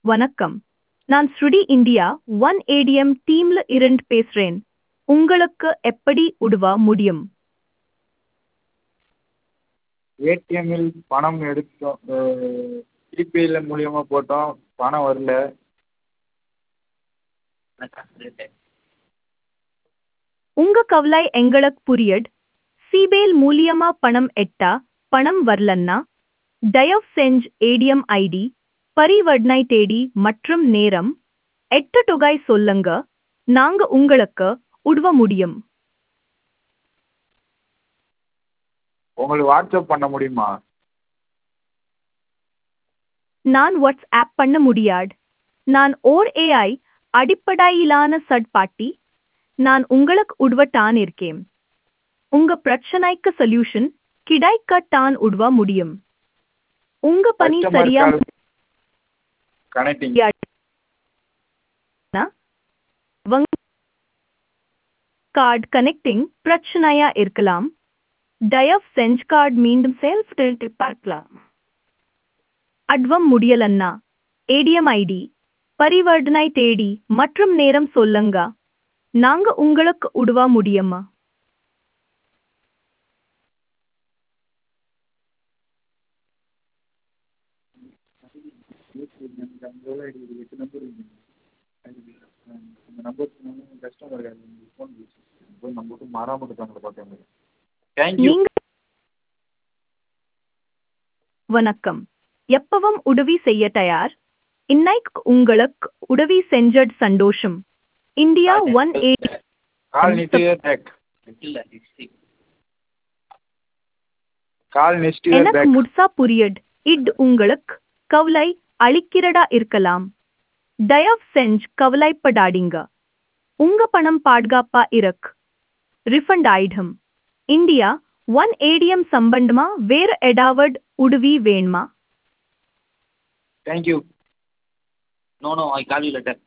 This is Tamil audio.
வணக்கம் நான் ஸ்ருடி இந்தியா ஒன் ஏடிஎம் டீம்ல இருந்து பேசுறேன் உங்களுக்கு எப்படி உதவ முடியும் ஏடிஎம்மில் பணம் எடுத்தோம் யூபிஐல மூலியமாக போட்டோம் பணம் வரல உங்க கவலை எங்களுக்கு புரியுது சிபேல் மூலியமா பணம் எட்டா பணம் வரலன்னா தயவு செஞ்சு ஏடிஎம் ஐடி பரிவர்த்தனை தேதி மற்றும் நேரம் எட்டு தொகை சொல்லுங்க நாங்க உங்களுக்கு உதவ முடியும் உங்களுக்கு வாட்ஸ்அப் பண்ண முடியுமா நான் வாட்ஸ்ஆப் பண்ண முடியாது நான் ஓர் ஏஐ அடிப்படையிலான சட்பாட்டி நான் உங்களுக்கு உதவட்டான் இருக்கேன் உங்க பிரச்சனைக்கு சொல்யூஷன் கிடைக்கட்டான் உதவ முடியும் உங்க பணி சரியா கனெக்டிங் கார்டு கனெக்டிங் பிரச்சனையா இருக்கலாம் தயவு செஞ்சு கார்டு மீண்டும் செயல்பட்டு பார்க்கலாம் அட்வம் முடியலன்னா ஏடிஎம் ஐடி பரிவர்த்தனை தேடி மற்றும் நேரம் சொல்லுங்க நாங்க உங்களுக்கு உதவ முடியுமா எட்டு நம்பர் அந்த நம்பர் கஸ்டமர் ஃபோன் போய் நம்மளுக்கு மாறாமல் இருக்காங்களா பார்த்தாங்க தேங்க்யூ நீங்க வணக்கம் எப்பவும் உதவி செய்ய தயார் இன்னைக்கு உங்களுக்கு உதவி செஞ்சது சந்தோஷம் இந்தியா ஒன் எயிட் கால் நிட்டிய டேக் கால் நெக்ஸ்ட் இயர் எனக்கு பேக் முழுசா புரியுது இது உங்களுக்கு கவலை அளிக்கிறதா இருக்கலாம் தயவு செஞ்சு கவலைப்படாதீங்க உங்க பணம் பாதுகாப்பா இருக்கு ரிஃபண்ட் ஆயிடும் இந்தியா ஒன் ஏடிஎம் சம்பந்தமா வேற ஏதாவது உதவி வேணுமா thank you No, no, I call you later.